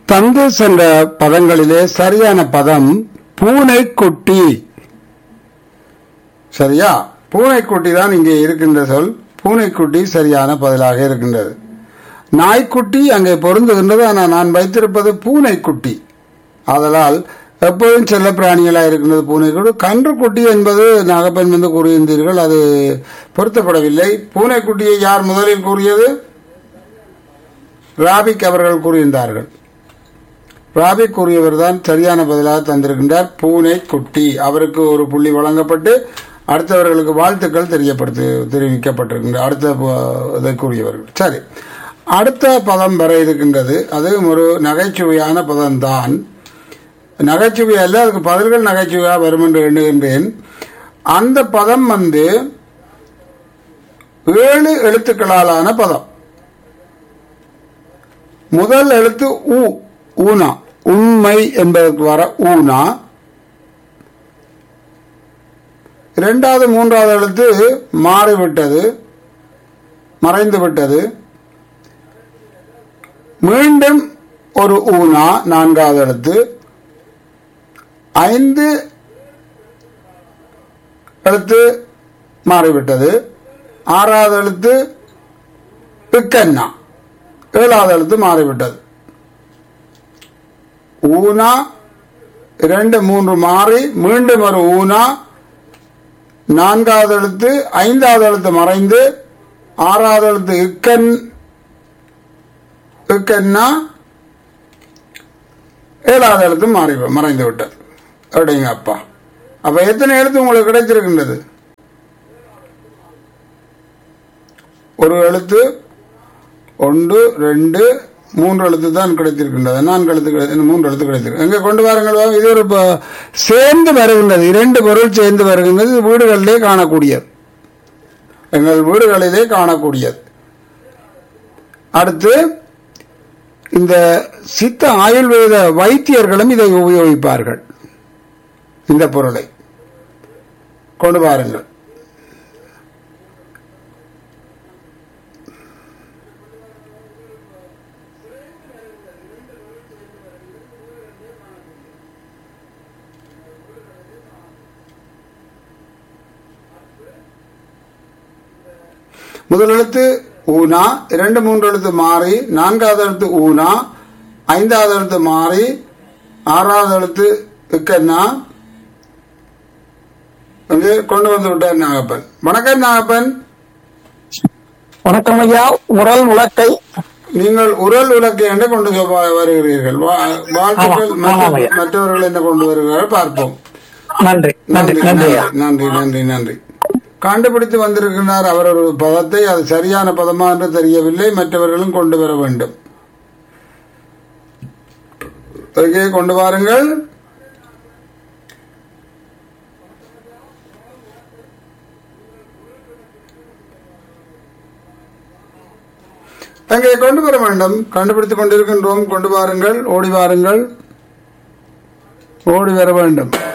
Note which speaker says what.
Speaker 1: தந்து சென்ற பதங்களிலே சரியான பதம் பூனைக்குட்டி சரியா பூனைக்குட்டி தான் இங்கே இருக்கின்ற சொல் பூனைக்குட்டி சரியான பதிலாக இருக்கின்றது நாய்க்குட்டி அங்கே பொருந்துகின்றது ஆனால் நான் வைத்திருப்பது பூனைக்குட்டி ஆதலால் எப்போதும் செல்ல பிராணிகளாக இருக்கின்றது பூனைக்குட்டி கன்றுக்குட்டி என்பது நாகப்பன் வந்து கூறியிருந்தீர்கள் அது பொருத்தப்படவில்லை பூனைக்குட்டியை யார் முதலில் கூறியது ராபிக் அவர்கள் கூறியிருந்தார்கள் ராபிக் கூறியவர் தான் சரியான பதிலாக தந்திருக்கின்றார் பூனை குட்டி அவருக்கு ஒரு புள்ளி வழங்கப்பட்டு அடுத்தவர்களுக்கு வாழ்த்துக்கள் தெரியப்படுத்து தெரிவிக்கப்பட்டிருக்கின்ற அடுத்த ப- இதை கூறியவர்கள் சரி அடுத்த பதம் வர இருக்கின்றது அது ஒரு நகைச்சுவையான பதம்தான் நகைச்சுவை அல்ல அதுக்கு பதில்கள் நகைச்சுவையாக வரும் என்று எண்ணுகின்றேன் அந்த பதம் வந்து ஏழு எழுத்துக்களாலான பதம் முதல் எழுத்து ஊ ஊனா உண்மை என்பதற்கு வர ஊனா இரண்டாவது மூன்றாவது எழுத்து மாறிவிட்டது மறைந்து விட்டது மீண்டும் ஒரு ஊனா நான்காவது எழுத்து ஐந்து எழுத்து மாறிவிட்டது ஆறாவது எழுத்து பிக்கன்னா ஏழாவது எழுத்து மாறிவிட்டது ஊனா இரண்டு மூன்று மாறி மீண்டும் ஒரு ஊனா நான்காவது எழுத்து ஐந்தாவது எழுத்து மறைந்து ஆறாவது எழுத்து இக்கன் இக்கன்னா ஏழாவது எழுத்து மாறி மறைந்து விட்டது அப்படிங்க அப்பா அப்ப எத்தனை எழுத்து உங்களுக்கு கிடைச்சிருக்கின்றது ஒரு எழுத்து ஒன்று ரெண்டு மூன்று எழுத்து தான் கிடைத்திருக்கின்றது நான்கு எழுத்து கிடை- மூன்று எழுத்து கிடைத்திருக்கு எங்க கொண்டு வாருங்கள் வா. இது ஒரு ப- சேர்ந்து வருகின்றது இரண்டு பொருள் சேர்ந்து வருகின்றது இது வீடுகளிலே காணக்கூடியது எங்கள் வீடுகளிலே காணக்கூடியது அடுத்து இந்த சித்த ஆயுர்வேத வைத்தியர்களும் இதை உபயோகிப்பார்கள் இந்த பொருளை கொண்டு வாருங்கள் முதல் எழுத்து ஊனா இரண்டு மூன்று எழுத்து மாறி நான்காவது எழுத்து ஊனா ஐந்தாவது எழுத்து மாறி ஆறாவது எழுத்து இக்கன்னா வந்து கொண்டு வந்து விட்டார் நாகப்பன் வணக்கம் நாகப்பன்
Speaker 2: வணக்கம் ஐயா உரல் உலக்கை
Speaker 1: நீங்கள் உரல் உலக்கை என்று கொண்டு வ- வருகிறீர்கள் வா- வாழ்த்துக்கள்
Speaker 2: ஆமாம்,
Speaker 1: மற்ற-
Speaker 2: ஆமாம் ஐயா.
Speaker 1: மற்றவர்கள் என்ன கொண்டு வருகிறார்கள் பார்ப்போம்
Speaker 2: நன்றி நன்றி
Speaker 1: நன்றி
Speaker 2: நன்றி ஐயா
Speaker 1: நன்றி நன்றி நன்றி கண்டுபிடித்து வந்திருக்கிறார் அவர் ஒரு பதத்தை அது சரியான பதமா என்று தெரியவில்லை மற்றவர்களும் கொண்டு வர வேண்டும் ஓகே கொண்டு வாருங்கள் அங்கே கொண்டு வர வேண்டும் கண்டுபிடித்துக் கொண்டிருக்கின்றோம் கொண்டு வாருங்கள் ஓடி வாருங்கள் ஓடி வர வேண்டும்